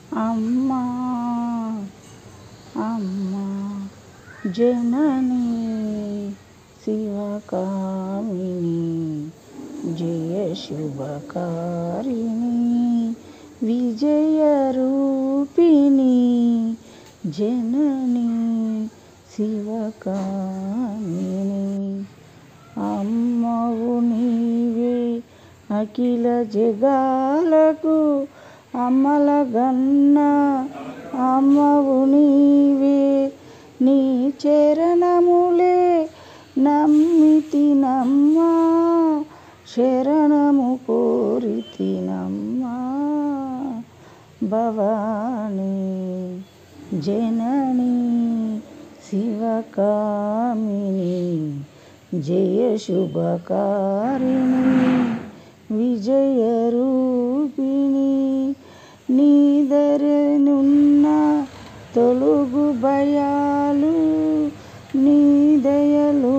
అమ్మా అమ్మా జననీ శివకామిని జయ శుభకారిణి విజయ రూపిణి జననీ శివకామిని అమ్మవు నీవే అఖిల జగాలకు అమ్మల గన్న అమ్మవు నీవే నీ చరణములే నమ్మితినమ్మా శరణము కోరితినమ్మా భవానీ జననీ శివకామిని జయ శుభకారిణి విజయ రూపిణి నీదరనున్న తొలుగు భయాలు నీ దయలో